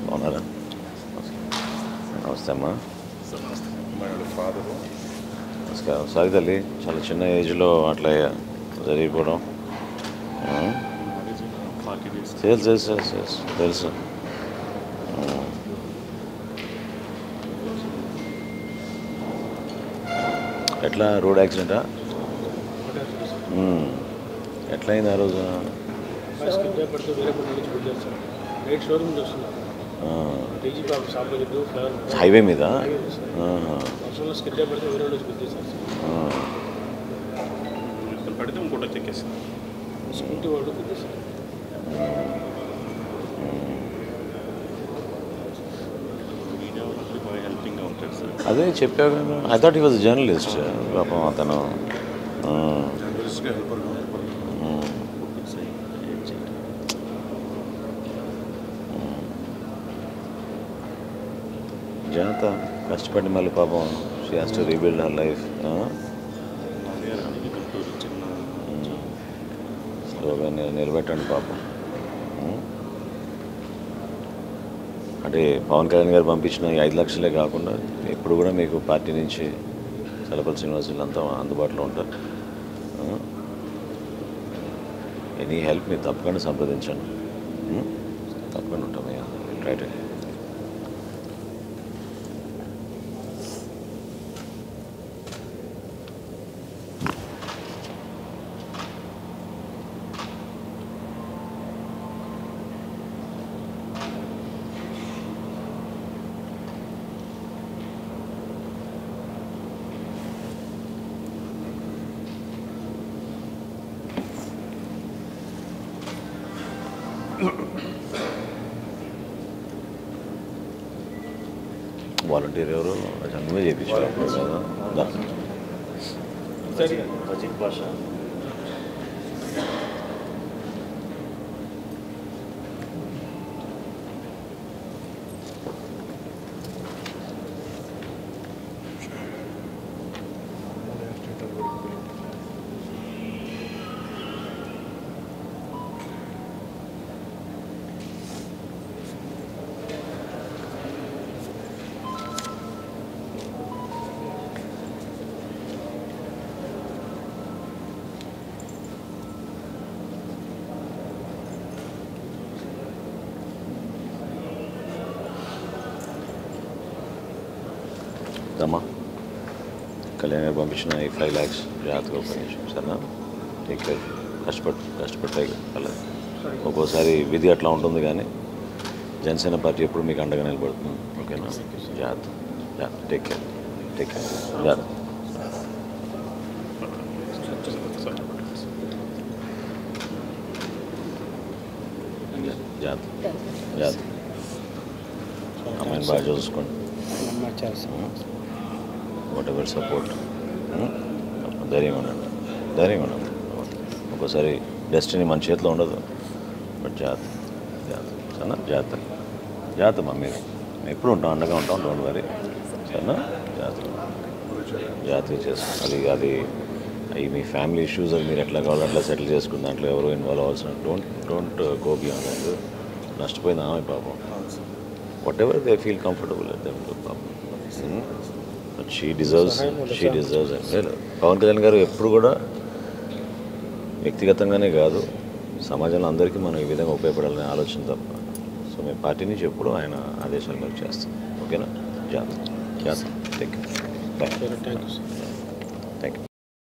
బాగున్నారా నమస్తే అమ్మా వాళ్ళ ఫాదరు నమస్కారం సారీ తల్లి చాలా చిన్న ఏజ్లో అట్లా జరిగిపోవడం ఆ? ఫార్టీ డేస్ తెలుసు తెలుసు తెలుసు తెలుసు తెలుసు ఆ. ఎట్లా రోడ్ యాక్సిడెంటా మ్మ్. ఎట్లా అయింది ఆ రోజు స్కిప్ పడుతూ వేరే పని నుంచి వెళ్ళారు సార్ రైట్ షోరూమ్ నుంచి వస్తున్నారు ఆ. డీజీ బాబు షాప్ దగ్గర ఫ్లవర్ హైవే మీద హైవే సార్ ఆహా. వర్షంలో స్కిప్ పడితే వేరే నుంచి గుద్దేశారు సార్ ఆ. ఇక్కడ పడితే ఇంకోటి చెక్కేసింది స్కూటీ వాడు గుద్దేశారు మీడియా వాళ్ళందరూ బాగా హెల్పింగ్గా ఉంటారు సార్ అదే చెప్పావు కదా I thought he was journalist పాపం అతను ఆ. జర్నలిస్ట్గా హెల్పర్గా ఉంటారు మ్మ్. జనత కష్టపడి మళ్ళీ పాపం she has to rebuild her life అదే అని గుంటూరు చిన్న స్లోగా నిల- నిలబెట్టండి పాపం ఉమ్. అంటే పవన్ కళ్యాణ్ గారు పంపించిన ఈ ఐదు లక్షలే కాకుండా ఎప్పుడు కూడా మీకు పార్టీ నుంచి చలపతి శ్రీనివాసులు అంతా అందుబాటులో ఉంటారు ఎనీ హెల్ప్ మీరు తప్పకుండా సంప్రదించండి ఉమ్? తప్పకుండా ఉంటాం రైట్ వాలంటీర్ ఎవరు అది నువ్వే చేయించారు అప్పుడు కదా దా. అజిత్ భాష రమ్మా కళ్యాణ్ గారు పంపించిన ఈ ఫైవ్ ల్యాక్స్ జాగ్రత్తగా ఉపయోగించు సరేనా టేక్ కేర్ కష్టపడు కష్టపడతాయి అలా ఒక్కోసారి విధి అట్లా ఉంటుంది కానీ జనసేన పార్టీ ఎప్పుడు మీకు అండగా నిలబడుతుంది ఓకేనా జాగ్రత్త జాగ్రత్త టేక్ కేర్ టేక్ కేర్ జాగ్రత్త జాగ్రత్త జాగ్రత్త అమ్మాయిని బాగా చూసుకోండి వాట్ ఎవర్ సపోర్ట్ ధైర్యం ఉండండి ధైర్యం ఉండండి ఒక్కోసారి డెస్టినీ మన చేతిలో ఉండదు బట్ జాగ్రత్త జాగ్రత్త సరేనా జాగ్రత్త జాగ్రత్త మా మీరు మేము ఎప్పుడు ఉంటాం అండగా ఉంటాం డోంట్ వరీ సరేనా జాగ్రత్త జాగ్రత్తగా చేస్తాం అది అది అవి మీ ఫ్యామిలీ ఇష్యూస్ అవి మీరు ఎట్లా కావాలో అట్లా సెటిల్ చేసుకున్న దాంట్లో ఎవరు ఇన్వాల్వ్ అవ్వాల్సిన don't don't go beyond that నష్టపోయింది ఆమె పాపం whatever they feel comfortable at them పాపం షీ డిజర్వ్స్ షీ డిజర్వ్స్ లేదు పవన్ కళ్యాణ్ గారు ఎప్పుడు కూడా వ్యక్తిగతంగానే కాదు సమాజంలో అందరికీ మనం ఈ విధంగా ఉపయోగపడాలనే ఆలోచన తప్ప సో మేము పార్టీ నుంచి ఎప్పుడు ఆయన ఆదేశాలు మేరకు చేస్తాం ఓకేనా జాగ్రత్త జాగ్రత్త thank you bye thank you sir thank you